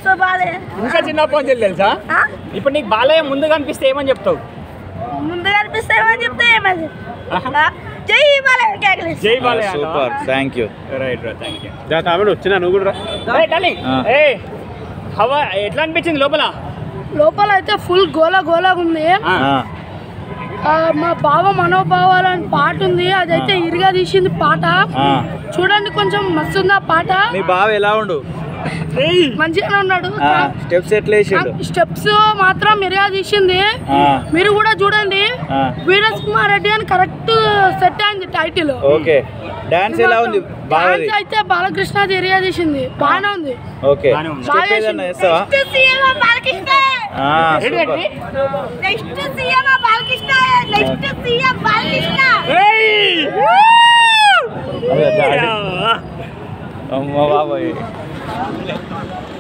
So బాలే ఇంకా చిన్నప్పటి నుంచి తెలుసా ఆ? ఇప్పుడు నీకు బాలయ్య ముందు కనిపిస్తే ఏమని చెప్తావు ముందు కనిపిస్తే ఏమని చెప్తే ఏమని ఆహా. ఆ? జై బాలే కేకలేసి జై Balayya super thank you right right thank you తమిళ వచ్చినా నువ్వు కూడా రా ఏ డార్లింగ్ ఆ. ఏ హవా ఎట్లా అనిపించింది లోపల లోపల అయితే ఫుల్ గోల గోలగా ఉంది ఆ. ఆ, మా బావ మనోభావాలని పాట ఉంది అదైతే ఇరుగా తీసింది పాట చూడండి కొంచెం మస్తు ఉంది ఆ పాట మీ బావ ఎలా ఉండు ఏయ్. మంచిగానే ఉన్నాడు స్టెప్స్ ఎట్లా వేసిండు స్టెప్స్ మాత్రం ఇరుగా తీసింది ఆ, మీరు కూడా చూడండి ఆ. వీరస్ కుమార్ రెడ్డి అని కరెక్ట్ సెట్ అయింది టైటిల్ ఓకే డాన్స్ ఎలా ఉంది బాగాది డాన్స్ అయితే బాలకృష్ణ ఇరియా తీసింది బాగానే ఉంది ఓకే బాగానే ఉంది. స్టెప్ ఏదన్నా వేస్తావా నెక్స్ట్ సీఎం బాలకృష్ణ ఆ, ఏంటి, సూపర్ ఏంటి? Next CM Balakrishna next CM Balakrishna ఏయ్. అదే, డాడీ. యా. అమ్మ బాబాయ్